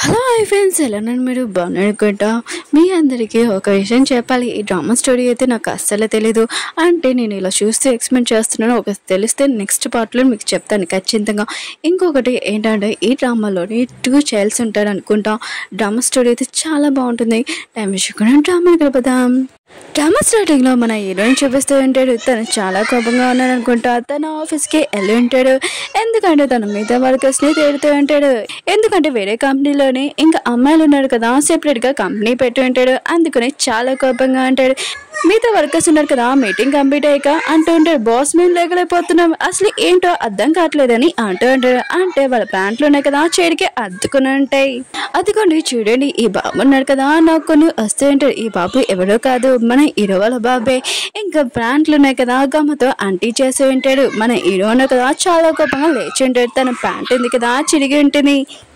hello hi friends ఎలా నన్ను మీరు బాగున్నాడుకుంటా మీ అందరికీ ఒక విషయం చెప్పాలి ఈ డ్రామా స్టోరీ అయితే నాకు అస్సలు తెలీదు అంటే నేను ఇలా చూస్తే ఎక్స్పెక్ట్ చేస్తున్నాను ఒక తెలిస్తే నెక్స్ట్ పార్ట్లో మీకు చెప్తాను ఖచ్చితంగా ఇంకొకటి ఏంటంటే ఈ డ్రామాలోని టూ చైల్డ్స్ ఉంటారు అనుకుంటా డ్రామా స్టోరీ అయితే చాలా బాగుంటుంది టైం విషయం డ్రామా గడపదాం డ్రామా స్టార్టింగ్ లో మన హీరోయిన్ చూపిస్తూ ఉంటాడు తను చాలా కోపంగా ఉన్నాడు అనుకుంటా తన ఆఫీస్ కి వెళ్ళి ఉంటాడు ఎందుకంటే తన మిగతా వర్కర్స్ ని తేడుతూ ఉంటాడు ఎందుకంటే వేరే కంపెనీలోనే ఇంకా అమ్మాయిలు ఉన్నారు కదా సెపరేట్ గా కంపెనీ పెట్టి ఉంటాడు అందుకని చాలా కోపంగా ఉంటాడు మిగతా వర్కర్స్ ఉన్నారు కదా మీటింగ్ కంప్లీట్ అయ్యాక అంటూ ఉంటాడు బాస్ మేము లేకలేకపోతున్నాం అసలు ఏంటో అర్థం కావట్లేదని అంటూ ఉంటాడు అంటే వాళ్ళ ప్యాంట్లు ఉన్నాయి కదా చేడికి అద్దుకుని ఉంటాయి అదిగోండి చూడండి ఈ బాబు ఉన్నాడు కదా నాకు కొన్ని వస్తూ ఉంటాడు ఈ బాబు ఎవరో కాదు మన హీరో వాళ్ళ బాబే ఇంకా ప్యాంట్లు ఉన్నాయి కదా గమ్మతో అంటీ చేసి ఉంటాడు మన హీరో ఉన్నాడు కదా చాలా కోపంగా లేచి ఉంటాడు తన ప్యాంట్ ఉంది కదా చిరిగి ఉంటుంది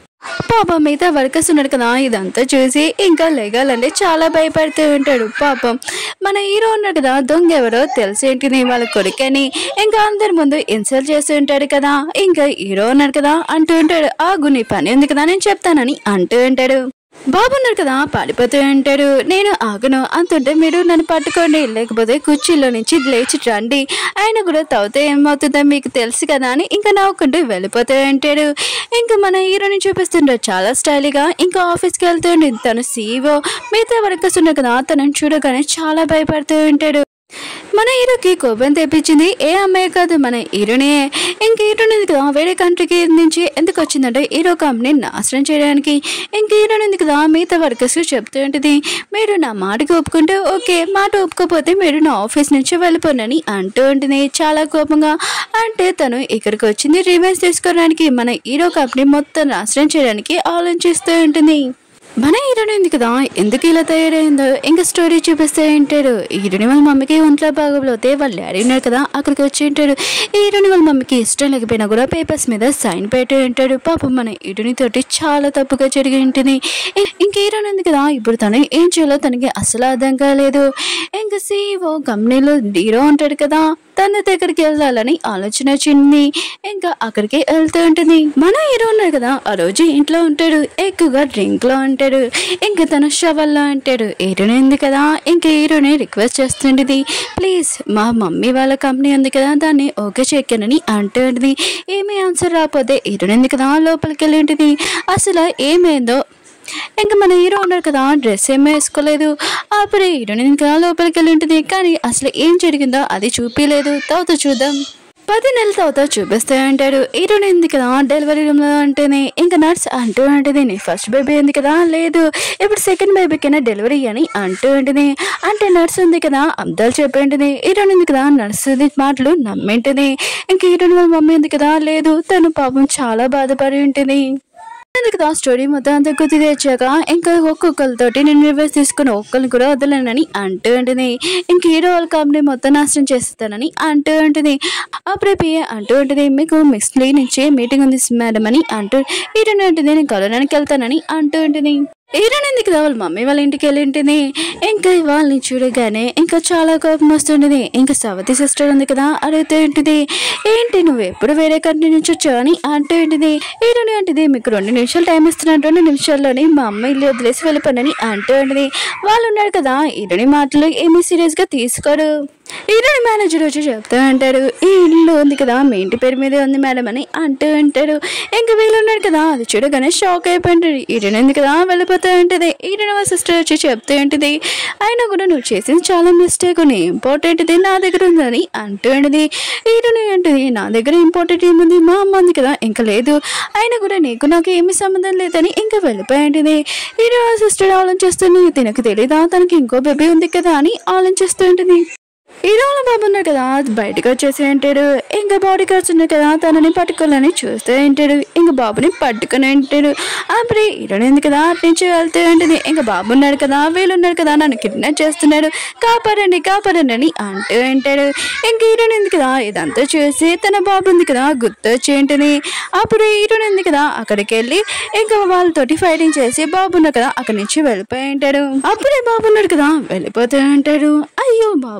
పాపం మిగతా వర్కర్స్ ఉన్నాడు కదా ఇదంతా చూసి ఇంకా లేగాలంటే చాలా భయపడుతూ ఉంటాడు పాపం మన హీరో ఉన్నాడు కదా దొంగ ఎవరో తెలిసేంటిని వాళ్ళ కొడుకని ఇంకా అందరి ముందు ఇన్సల్ట్ చేస్తూ ఉంటాడు కదా ఇంకా హీరో ఉన్నాడు కదా అంటూ ఉంటాడు ఆగు నీ పని ఉంది కదా నేను చెప్తానని అంటూ ఉంటాడు బాబున్నాడు కదా పాడిపోతూ ఉంటాడు నేను ఆగను అంతుంటే మీరు నన్ను పట్టుకోండి లేకపోతే కుర్చీలో నుంచి లేచి రండి ఆయన కూడా తవ్వుతే ఏమవుతుందో మీకు తెలుసు కదా అని ఇంకా నవ్వుకుంటూ వెళ్ళిపోతూ ఉంటాడు ఇంకా మన హీరోని చూపిస్తుంటాడు చాలా స్టైల్గా ఇంకా ఆఫీస్కి వెళ్తుండే తను సీఈఓ మిగతా వర్కర్స్ ఉన్నారు కదా తనని చూడగానే చాలా భయపడుతూ ఉంటాడు మన హీరోకి కోపం తెప్పించింది ఏ అమ్మాయి కాదు మన హీరోనే ఇంక హీరోని కదా వేరే కంట్రీకి నుంచి ఎందుకు వచ్చిందంటే హీరో కంపెనీ నాశనం చేయడానికి ఇంక హీరోని కదా మిగతా వర్కర్స్ చెప్తూ ఉంటుంది మీరు నా మాటకి ఒప్పుకుంటే ఓకే మాట ఒప్పుకోకపోతే మీరు నా ఆఫీస్ నుంచి వెళ్ళిపోనని అంటూ ఉంటుంది చాలా కోపంగా అంటే తను ఇక్కడికి వచ్చింది రివెన్స్ తీసుకోవడానికి మన హీరో కంపెనీ మొత్తం నాశనం చేయడానికి ఆలోచిస్తూ ఉంటుంది మన హీరోయిన్ ఉంది కదా ఎందుకు ఇలా తయారైందో ఇంకా స్టోరీ చూపిస్తే ఉంటాడు హీరోని వాళ్ళ మమ్మీకి ఒంట్లో బాగోపోతే వాళ్ళ డాడీ ఉన్నాడు కదా అక్కడికి వచ్చి ఉంటాడు హీరోని వాళ్ళ మమ్మీకి ఇష్టం లేకపోయినా కూడా పేపర్స్ మీద సైన్ పెట్టి ఉంటాడు పాపం మన హీరోని తోటి చాలా తప్పుగా జరిగి ఉంటుంది ఇ- ఇంక హీరోయిన్ ఉంది కదా ఇప్పుడు తను ఏం చేయాలో తనకి అసలు అర్థం కాలేదు ఇంకా సీఓ కంపెనీలో హీరో ఉంటాడు కదా తన దగ్గరికి వెళ్ళాలని ఆలోచన వచ్చింది ఇంకా అక్కడికి వెళ్తూ ఉంటుంది మన హీరో ఉన్నాడు కదా ఆ రోజు ఇంట్లో ఉంటాడు ఎక్కువగా డ్రింక్ లో ఉంటాడు ఇంకా తన షవల్లో ఉంటాడు హీరోని ఉంది కదా ఇంకా హీరోని రిక్వెస్ట్ చేస్తుండేది ప్లీజ్ మా మమ్మీ వాళ్ళ కంపెనీ ఉంది కదా దాన్ని ఓకే చెక్కానని అంటుంది ఏమీ ఆన్సర్ రాకపోతే హీరోని ఉంది కదా లోపలికి వెళ్ళి ఉంటుంది అసలు ఏమైందో ఇంకా మన హీరో ఉన్నాడు కదా డ్రెస్ ఏమీ వేసుకోలేదు అప్పుడు హీరోని ఇంకా లోపలికి వెళ్ళి ఉంటుంది కానీ అసలు ఏం జరిగిందో అది చూపించలేదు తర్వాత చూద్దాం పది నెలల తర్వాత చూపిస్తూ ఉంటాడు హీరోని ఉంది కదా డెలివరీ రూమ్లో అంటేనే ఇంకా నర్స్ అంటూ ఉంటుంది నీ ఫస్ట్ బేబీ ఉంది కదా లేదు ఇప్పుడు సెకండ్ బేబీకైనా డెలివరీ అని అంటూ ఉంటుంది అంటే నర్స్ ఉంది కదా అబ్దాలు చెప్పి ఉంటుంది హీరోని ఉంది కదా నర్స్ మాటలు నమ్మింటుంది ఇంకా హీరోని వాళ్ళ మమ్మీ ఉంది కదా లేదు తను పాపం చాలా బాధపడి ఉంటుంది ఎందుకు ఆ స్టోరీ మొత్తం అంతా గుర్తు తెచ్చాక ఇంకా ఒక్కొక్కరితోటి నేను రివర్స్ తీసుకుని ఒక్కరిని కూడా వదలనని అంటూ ఉంటుంది ఇంక హీరో వాళ్ళ కంపెనీ మొత్తం నాశనం చేస్తానని అంటూ ఉంటుంది అప్పుడే పిఏ అంటూ ఉంటుంది మీకు మిక్స్లీ నుంచి మీటింగ్ ఉంది మేడం అని అంటూ హీరోని ఉంటుంది నేను కలవడానికి వెళ్తానని అంటూ ఉంటుంది హీరోని ఎందుకు వాళ్ళ మమ్మీ వాళ్ళ ఇంటికి వెళ్ళి ఉంటుంది ఇంకా వాళ్ళని చూడగానే ఇంకా చాలా కోపం వస్తుంటుంది ఇంకా సవతి సిస్టర్ ఉంది కదా అడుగుతూ ఉంటుంది ఏంటి నువ్వు ఎప్పుడు వేరే కంట్రీ నుంచి వచ్చావు అని అంటూ ఉంటుంది హీరోని అంటుంది మీకు రెండు నిమిషాలు టైం ఇస్తున్నాను రెండు నిమిషాల్లోని మా అమ్మ ఇల్లు వదిలేసి వెళ్ళిపోనని అంటూ ఉంటుంది వాళ్ళు ఉన్నారు కదా హీరోని మాటలు ఏమీ సీరియస్ గా తీసుకోరు హీరోని మేనేజర్ వచ్చి చెప్తూ అంటారు ఈ ఇల్లు ఉంది కదా మీ ఇంటి పేరు మీదే ఉంది మేడం అని అంటూ ఉంటారు ఇంకా వీళ్ళు ఉన్నారు కదా అది చూడగానే షాక్ అయిపోయింటారు హీరోని ఉంది కదా వెళ్ళిపోతూ ఉంటుంది హీరోని వాళ్ళ సిస్టర్ వచ్చి చెప్తూ ఉంటుంది అయినా కూడా నువ్వు చేసింది చాలా మిస్టేక్ నీ ఇంపార్టెంట్ది నా దగ్గర ఉందని అంటూ ఉంటుంది హీరోని అంటుంది నా దగ్గర ఇంపార్టెంట్ ఏముంది మా అమ్మ ఉంది కదా ఇంకా లేదు అయినా కూడా నీకు నాకు ఏమి సంబంధం లేదని ఇంకా వెళ్ళిపోయింది హీరో సిస్టర్ ఆలోచిస్తుంది తినకు తెలీదా తనకి ఇంకో బేబీ ఉంది కదా అని ఆలోచిస్తూ ఉంటుంది హీరోల బాబు ఉన్నాడు కదా బయటకు వచ్చేసి అంటాడు ఇంకా బాడీ గార్డ్స్ ఉన్నాయి కదా తనని పట్టుకోవాలని చూస్తూ ఉంటాడు ఇంకా బాబుని పట్టుకుని ఉంటాడు అప్పుడే హీరోని ఉంది కదా అటు నుంచి వెళ్తూ ఉంటుంది ఇంకా బాబు ఉన్నాడు కదా వీళ్ళు ఉన్నారు కదా నన్ను కిడ్నాప్ చేస్తున్నాడు కాపాడండి కాపాడండి అని అంటూ ఉంటాడు ఇంకా హీరోని ఉంది కదా ఇదంతా చూసి తన బాబు ఉంది కదా గుర్తొచ్చి ఉంటుంది అప్పుడు హీరోని ఉంది కదా అక్కడికి వెళ్ళి ఇంకా వాళ్ళతోటి ఫైటింగ్ చేసి బాబు ఉన్నాడు కదా అక్కడి నుంచి వెళ్ళిపోయి ఉంటాడు అప్పుడే బాబు ఉన్నాడు కదా వెళ్ళిపోతూ ఉంటాడు అయ్యో బాబు ఉన్నాడు కదా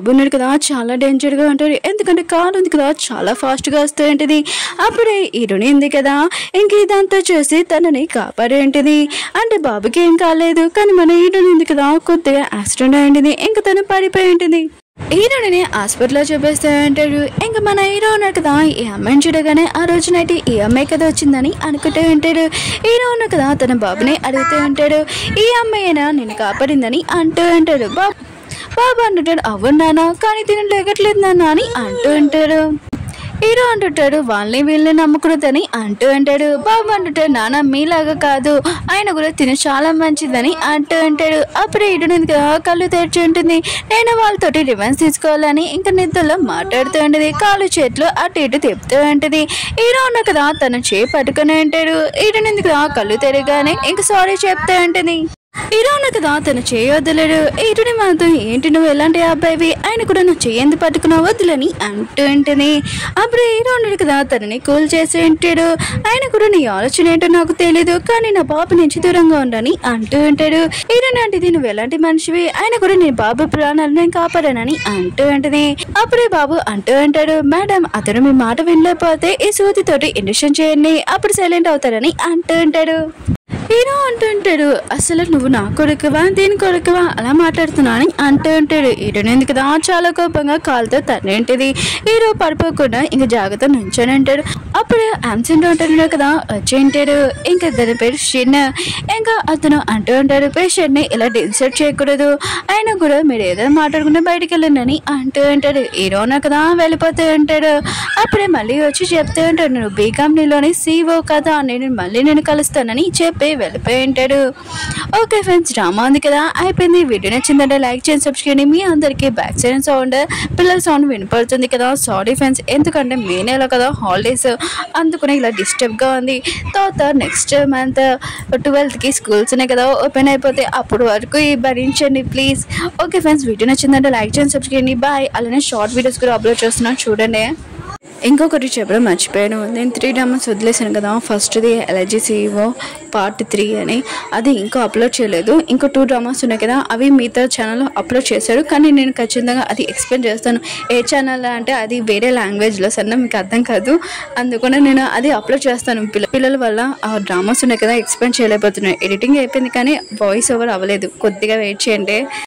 కదా చాలా డేంజర్గా ఉంటుంది ఎందుకంటే కారు ఉంది కదా చాలా ఫాస్ట్గా వస్తూ ఉంటుంది అప్పుడే హీరోని ఉంది కదా ఇంక ఇదంతా చూసి తనని కాపాడేంటిది అంటే బాబుకి ఏం కాలేదు కానీ మన హీరోని ఉంది కదా కొద్దిగా యాక్సిడెంట్ అయింది ఇంకా తను పడిపోయి ఉంటుంది హీరోని హాస్పిటల్లో చూపిస్తే అంటాడు ఇంకా మన హీరో ఉన్నాడు కదా ఈ అమ్మాయిని చూడగానే ఆ రోజు నైట్ ఈ అమ్మాయి కదా వచ్చిందని అనుకుంటూ ఉంటాడు హీరో ఉన్నాడు కదా తన బాబుని అడుగుతూ ఉంటాడు ఈ అమ్మాయినా నేను కాపాడిందని అంటూ ఉంటాడు బాబు బాబు అంటుంటాడు అవునానా కానీ తిన లేగట్లేదు నాన్న అని అంటూ ఉంటాడు హీరో అంటుంటాడు వాళ్ళని వీళ్ళని నమ్మకూడదని అంటూ అంటాడు బాబు అంటుంటాడు నాన్న మీలాగా కాదు ఆయన కూడా తిని చాలా మంచిదని అంటూ అంటాడు అప్పుడు హీరో కదా కళ్ళు తెరిచి ఉంటుంది నేను వాళ్ళతోటి రివెన్స్ తీసుకోవాలని ఇంకా నిద్రలో మాట్లాడుతూ ఉంటుంది కాళ్ళు చేతులు అటు ఇటు తిప్పుతూ ఉంటుంది హీరో ఉన్న కదా తను చేయి పట్టుకుని ఉంటాడు హీరో కదా కళ్ళు తెరగానే ఇంకా సారీ చెప్తూ ఉంటుంది హీరో ఉన్న కదా తను చేయొద్దులేడు హీరోని మనతో ఏంటి నువ్వు ఎలాంటి అబ్బాయివి ఆయన కూడా నువ్వు చేయంది పట్టుకున్నావు వద్దులని అంటూ ఉంటుంది అప్పుడు హీరో ఉన్నాడు కదా తనని కూల్ చేసి ఉంటాడు ఆయన కూడా నీ ఆలోచన ఏంటో నాకు తెలియదు కానీ నా బాబు నుంచి దూరంగా ఉండని అంటూ ఉంటాడు హీరోని అంటే నువ్వు ఎలాంటి మనిషివి ఆయన కూడా నీ బాబు ప్రాణాలను నేను కాపాడానని అంటూ ఉంటుంది అప్పుడే బాబు అంటూ అంటాడు మేడం అతను మీ మాట వినలేకపోతే ఈ సూతితోటి ఇండక్షన్ చేయండి అప్పుడు సైలెంట్ అవుతారని అంటూ ఉంటాడు హీరో అంటుంటాడు అసలు నువ్వు నా కొడుకువా దీని కొడుకువా అలా మాట్లాడుతున్నా అని అంటూ ఉంటాడు హీరోని ఎందుకు కదా చాలా కోపంగా కాలుతో తన్నేంటిది హీరో పడిపోకుండా ఇంకా జాగ్రత్త నుంచొని అంటాడు అప్పుడు యామ్సెంట్ అంటున్నాడు కదా వచ్చేంటాడు ఇంకా దాని పేరు షిన్ ఇంకా అతను అంటూ ఉంటాడు పేషెంట్ని ఇలా డిస్టర్బ్ చేయకూడదు అయినా కూడా మీరు ఏదైనా మాట్లాడుకుంటే బయటికి వెళ్ళండి అని అంటూ ఉంటాడు హీరోనా కదా వెళ్ళిపోతూ ఉంటాడు అప్పుడే మళ్ళీ వచ్చి చెప్తూ ఉంటాడు నువ్వు బీ కంపెనీలోని సీఓ కదా నేను మళ్ళీ నేను కలుస్తానని చెప్పి వెళ్ళిపోయి ఉంటాడు ఓకే ఫ్రెండ్స్ డ్రామా ఉంది కదా అయిపోయింది వీడియో నచ్చిందంటే లైక్ చేయండి సబ్స్క్రైబ్ చేయండి మీ అందరికీ బ్యాక్ సైడ్ సౌండ్ పిల్లల సౌండ్ వినపడుతుంది కదా సారీ ఫ్రెండ్స్ ఎందుకంటే మే నెల కదా హాలిడేస్ అందుకని ఇలా డిస్టర్బ్గా ఉంది తర్వాత నెక్స్ట్ మంత్ ట్వెల్త్కి స్కూల్స్ ఉన్నాయి కదా ఓపెన్ అయిపోతే అప్పుడు వరకు ఈ భరించండి ప్లీజ్ ఓకే ఫ్రెండ్స్ వీడియో నచ్చిందంటే లైక్ చేయండి సబ్స్క్రైబ్ చేయండి బాయ్ అలానే షార్ట్ వీడియోస్ కూడా అప్లోడ్ చేస్తున్నాను చూడండి ఇంకొకటి చెప్పడం మర్చిపోయాను నేను త్రీ డ్రామాస్ వదిలేసాను కదా ఫస్ట్ది ఎలర్జీ సీఈఓ పార్ట్ త్రీ అని అది ఇంకా అప్లోడ్ చేయలేదు ఇంకో టూ డ్రామాస్ ఉన్నాయి కదా అవి మిగతా ఛానల్లో అప్లోడ్ చేశారు కానీ నేను ఖచ్చితంగా అది ఎక్స్ప్లెయిన్ చేస్తాను ఏ ఛానల్ అంటే అది వేరే లాంగ్వేజ్లో సన్న మీకు అర్థం కాదు అందుకనే నేను అది అప్లోడ్ చేస్తాను పిల్ల పిల్లల వల్ల ఆ డ్రామాస్ ఉన్నాయి కదా ఎక్స్ప్లెయిన్ చేయలేకపోతున్నాను ఎడిటింగ్ అయిపోయింది కానీ వాయిస్ ఓవర్ అవ్వలేదు కొద్దిగా వెయిట్ చేయండి